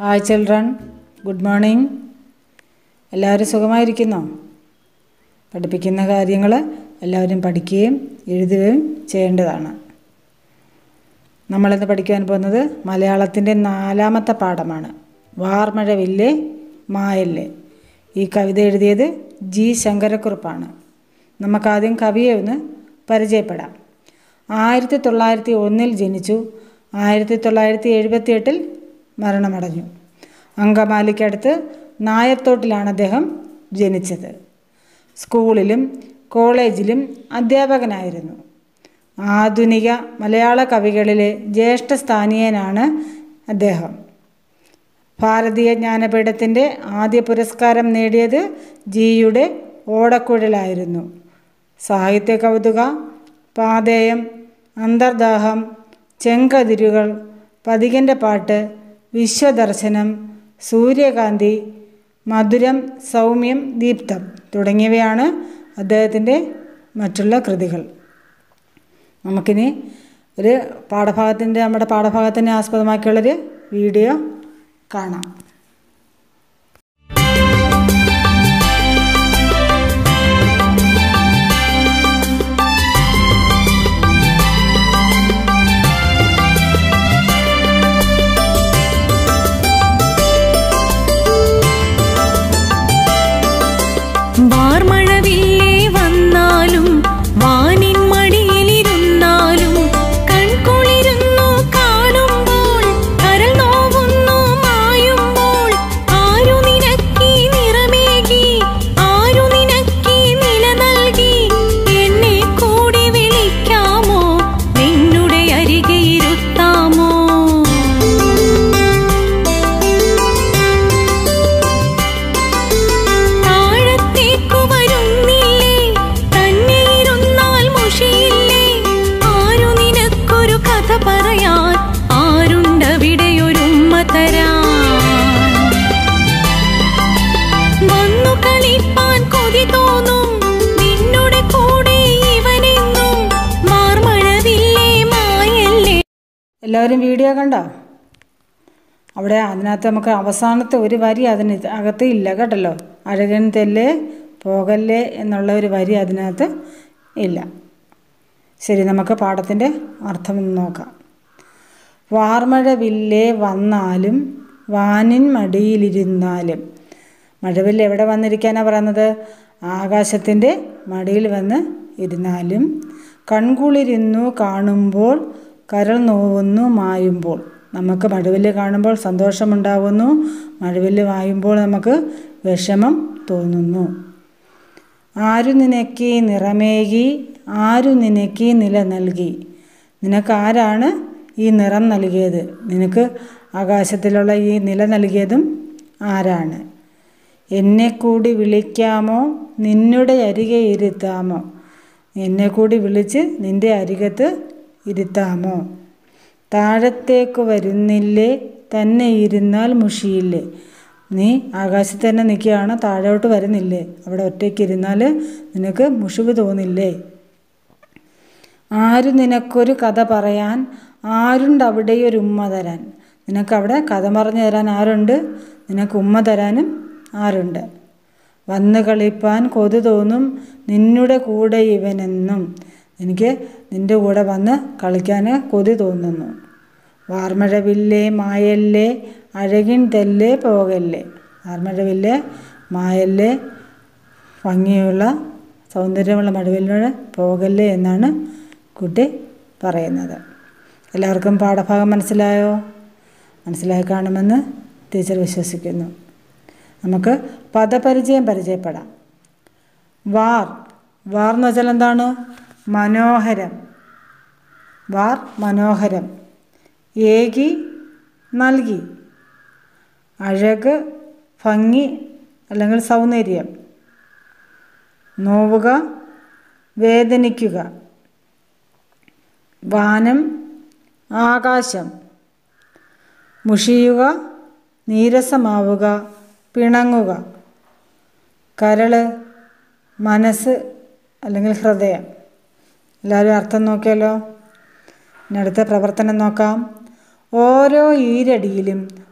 Hi children good morning എല്ലാവരും സുഖമായിരിക്കുന്നോ പഠിപ്പിക്കുന്ന കാര്യങ്ങൾ എല്ലാവരും പഠിക്കുകയും എഴുതുകയും ചെയ്യേണ്ടതാണ് നമ്മളിന്ന് പഠിക്കാൻ പോകുന്നത് മലയാളത്തിൻ്റെ നാലാമത്തെ പാഠമാണ് വാർമഴ വില്ലേ മായല്ലേ ഈ കവിത എഴുതിയത് ജി ശങ്കരക്കുറുപ്പാണ് നമുക്കാദ്യം കവിയെ ഒന്ന് പരിചയപ്പെടാം ആയിരത്തി തൊള്ളായിരത്തി ഒന്നിൽ ജനിച്ചു ആയിരത്തി തൊള്ളായിരത്തി എഴുപത്തി എട്ടിൽ മരണമടഞ്ഞു അങ്കമാലിക്കടുത്ത് നായത്തോട്ടിലാണ് അദ്ദേഹം ജനിച്ചത് സ്കൂളിലും കോളേജിലും അധ്യാപകനായിരുന്നു ആധുനിക മലയാള കവികളിലെ ജ്യേഷ്ഠസ്ഥാനീയനാണ് അദ്ദേഹം ഭാരതീയ ജ്ഞാനപീഠത്തിൻ്റെ ആദ്യ പുരസ്കാരം നേടിയത് ജിയുടെ ഓടക്കുഴലായിരുന്നു സാഹിത്യ കൗതുക പാതേയം അന്തർദാഹം ചെങ്കതിരുകൾ പതികൻ്റെ പാട്ട് വിശ്വദർശനം സൂര്യകാന്തി മധുരം സൗമ്യം ദീപ്തം തുടങ്ങിയവയാണ് അദ്ദേഹത്തിൻ്റെ മറ്റുള്ള കൃതികൾ നമുക്കിനി ഒരു പാഠഭാഗത്തിൻ്റെ നമ്മുടെ പാഠഭാഗത്തിനെ ആസ്പദമാക്കിയുള്ളൊരു വീഡിയോ കാണാം വാർമഴവില്ലേ വന്നാലും വാനിൻ മടിയിലിരുന്നാലും കൺകുളിരുന്നു കാണുമ്പോൾ കരൾ നോവുന്നു മായുമ്പോൾ ആരു നിനക്കീ നിറമേകി ആരു നിനക്കീ നില നൽകി എന്നെ കൂടി വിളിക്കാമോ നിന്നുടെ അരികെ ഇരുത്താമോ താഴത്തേക്കു വരുന്നില്ലേ തന്നെ ഇരുന്നാൽ മുഷിയില്ലേ ആരു നിനക്കൊരു കഥ പറയാൻ ആരുണ്ടവിടെയൊരുമ്മ തരാൻ വന്നു കളിപ്പാൻ കൊതി തോന്നും നിന്നുടെ കൂടെ ഇവനെന്നും മാർമഴവില്ലേ മായല്ലേ എല്ലാവരും വീഡിയോ കണ്ടോ അവിടെ അതിനകത്ത് നമുക്ക് അവസാനത്തെ ഒരു വരി അതിന് അകത്ത് ഇല്ല കേട്ടല്ലോ അഴകൻ തെല്ലേ പോകല്ലേ എന്നുള്ള ഒരു വരി അതിനകത്ത് ഇല്ല ശരി നമുക്ക് പാഠത്തിൻ്റെ അർത്ഥം ഒന്ന് നോക്കാം വാർമഴ വില്ലേ വന്നാലും വാനിൻ മടിയിലിരുന്നാലും മഴവില്ല് എവിടെ വന്നിരിക്കാനാണ് പറയുന്നത് ആകാശത്തിൻ്റെ മടിയിൽ വന്ന് ഇരുന്നാലും കൺകുളിരുന്നു കാണുമ്പോൾ കരൾ നോവുന്നു മായുമ്പോൾ നമുക്ക് മഴവില്ല് കാണുമ്പോൾ സന്തോഷമുണ്ടാവുന്നു മഴവില്ല് മായുമ്പോൾ നമുക്ക് വിഷമം തോന്നുന്നു ആരു നിനക്ക് നിറമേകി ആരു നിനക്ക് നില നൽകി നിനക്ക് ആരാണ് ഈ നിറം നൽകിയത് നിനക്ക് ആകാശത്തിലുള്ള ഈ നില നൽകിയതും ആരാണ് എന്നെ കൂടി വിളിക്കാമോ നിന്നുടെ അരികെ ഇരുത്താമോ എന്നെ കൂടി വിളിച്ച് നിന്റെ അരികത്ത് ഇരുത്താമോ താഴത്തേക്ക് വരുന്നില്ലേ തന്നെ ഇരുന്നാൽ മുഷിയില്ലേ നീ ആകാശത്ത് തന്നെ നിൽക്കുകയാണ് താഴോട്ട് വരുന്നില്ലേ അവിടെ ഒറ്റയ്ക്ക് ഇരുന്നാൽ നിനക്ക് മുഷിവ് തോന്നില്ലേ ആരു നിനക്കൊരു കഥ പറയാൻ ആരുണ്ട് അവിടെ ഒരു ഉമ്മ തരാൻ നിനക്കവിടെ കഥ പറഞ്ഞു തരാൻ ആരുണ്ട് നിനക്ക് ഉമ്മ തരാനും ആരുണ്ട് വന്ന് കളിപ്പാൻ കൊതു തോന്നും നിന്നുടെ കൂടെ ഇവനെന്നും എനിക്ക് നിൻ്റെ കൂടെ വന്ന് കളിക്കാൻ കൊതി തോന്നുന്നു വാർമഴവില്ലേ മായല്ലേ അഴകിൻ തെല്ലേ പോകല്ലേ വാർമഴവില്ലേ മായല്ലേ ഭംഗിയുള്ള സൗന്ദര്യമുള്ള മഴവില്ലോട് പോകല്ലേ എന്നാണ് കുട്ടി പറയുന്നത് എല്ലാവർക്കും പാഠഭാഗം മനസ്സിലായോ മനസ്സിലായി കാണുമെന്ന് ടീച്ചർ വിശ്വസിക്കുന്നു നമുക്ക് പദപരിചയം പരിചയപ്പെടാം വാർ വാർ എന്ന് വെച്ചാൽ എന്താണ് മനോഹരം വാർ മനോഹരം ഏകി നൽകി അഴക് ഭംഗി അല്ലെങ്കിൽ സൗന്ദര്യം നോവുക വേദനിക്കുക വാനം ആകാശം മുഷിയുക നീരസമാവുക പിണങ്ങുക കരള് മനസ്സ് അല്ലെങ്കിൽ ഹൃദയം എല്ലാവരും അർത്ഥം നോക്കിയല്ലോ ഇനി അടുത്ത പ്രവർത്തനം നോക്കാം ഓരോ ഈരടിയിലും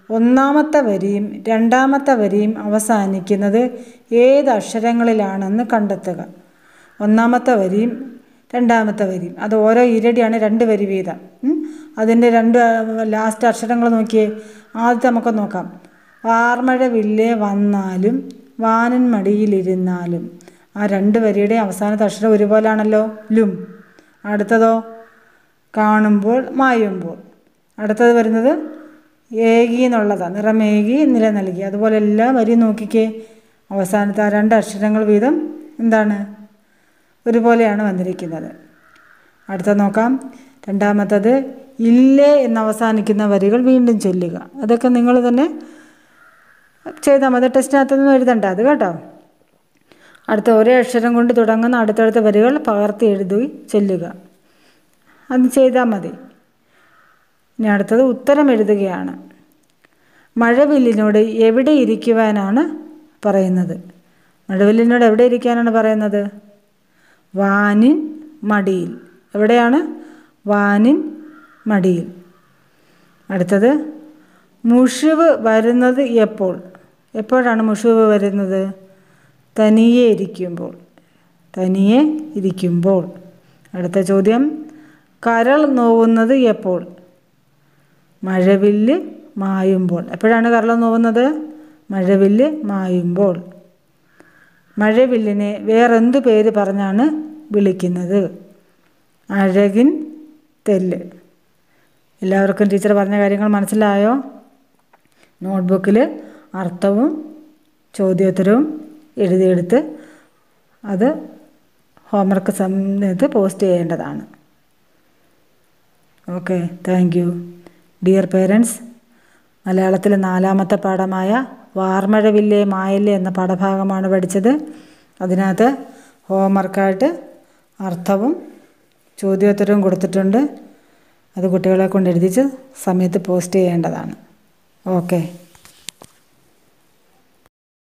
ഒന്നാമത്തെ വരിയും രണ്ടാമത്തെ വരിയും അവസാനിക്കുന്നത് ഏത് അക്ഷരങ്ങളിലാണെന്ന് കണ്ടെത്തുക ഒന്നാമത്തെ വരിയും രണ്ടാമത്തെ വരിയും അത് ഓരോ ഇരടിയാണ് രണ്ട് വരി വീതം ഉം. അതിൻ്റെ രണ്ട് ലാസ്റ്റ് അക്ഷരങ്ങൾ നോക്കിയേ ആദ്യത്തെ നമുക്ക് നോക്കാം വാർമഴ വില്ലേ വന്നാലും വാനൻ മടിയിലിരുന്നാലും ആ രണ്ട് വരിയുടെ അവസാനത്തെ അക്ഷരം ഒരുപോലാണല്ലോ ലും അടുത്തതോ കാണുമ്പോൾ മായുമ്പോൾ അടുത്തത് വരുന്നത് ഏകി എന്നുള്ളതാണ് നിറമേകി നില നൽകി അതുപോലെ എല്ലാ വരിയും നോക്കിക്കേ അവസാനത്തെ ആ രണ്ട് അക്ഷരങ്ങൾ വീതം എന്താണ് ഒരുപോലെയാണ് വന്നിരിക്കുന്നത് അടുത്ത നോക്കാം രണ്ടാമത്തത് ഇല്ലേ എന്ന് അവസാനിക്കുന്ന വരികൾ വീണ്ടും ചൊല്ലുക അതൊക്കെ നിങ്ങൾ തന്നെ ചെയ്താൽ മതി ടെസ്റ്റിനകത്തൊന്നും എഴുതണ്ട അത് കേട്ടോ അടുത്ത ഒരേ അക്ഷരം കൊണ്ട് തുടങ്ങുന്ന അടുത്തടുത്ത വരികൾ പകർത്തി എഴുതി ചൊല്ലുക അത് ചെയ്താൽ മതി ഇനി അടുത്തത് ഉത്തരം എഴുതുകയാണ് മഴവില്ലിനോട് എവിടെ ഇരിക്കുവാനാണ് പറയുന്നത് മഴവില്ലിനോട് എവിടെ ഇരിക്കാനാണ് പറയുന്നത് വാനിൻ മടിയിൽ എവിടെയാണ് വാനിൻ മടിയിൽ അടുത്തത് മുഷിവ് വരുന്നത് എപ്പോൾ എപ്പോഴാണ് മുഷിവ് വരുന്നത് തനിയെ ഇരിക്കുമ്പോൾ തനിയെ ഇരിക്കുമ്പോൾ അടുത്ത ചോദ്യം കരൾ നോവുന്നത് എപ്പോൾ മഴവില്ല് മായുമ്പോൾ എപ്പോഴാണ് കരൾ നോവുന്നത് മഴവില്ല് മായുമ്പോൾ മഴവില്ലിനെ വേറെന്തു പേര് പറഞ്ഞാണ് വിളിക്കുന്നത് അഴകിൻ തെല്ല് എല്ലാവർക്കും ടീച്ചർ പറഞ്ഞ കാര്യങ്ങൾ മനസ്സിലായോ നോട്ട്ബുക്കിൽ അർത്ഥവും ചോദ്യോത്തരവും എഴുതിയെടുത്ത് അത് ഹോംവർക്ക് സമയത്ത് പോസ്റ്റ് ചെയ്യേണ്ടതാണ് okay thank you dear parents മലയാളത്തിലെ നാലാമത്തെ പാഠമായ വാർമഴവില്ലേ മായല്ലേ എന്ന പാഠഭാഗമാണ് പഠിച്ചത് അതിനകത്ത് ഹോംവർക്കായിട്ട് അർത്ഥവും ചോദ്യോത്തരവും കൊടുത്തിട്ടുണ്ട് അത് കുട്ടികളെ കൊണ്ട് എഴുതിച്ച് സമയത്ത് പോസ്റ്റ് ചെയ്യേണ്ടതാണ് ഓക്കെ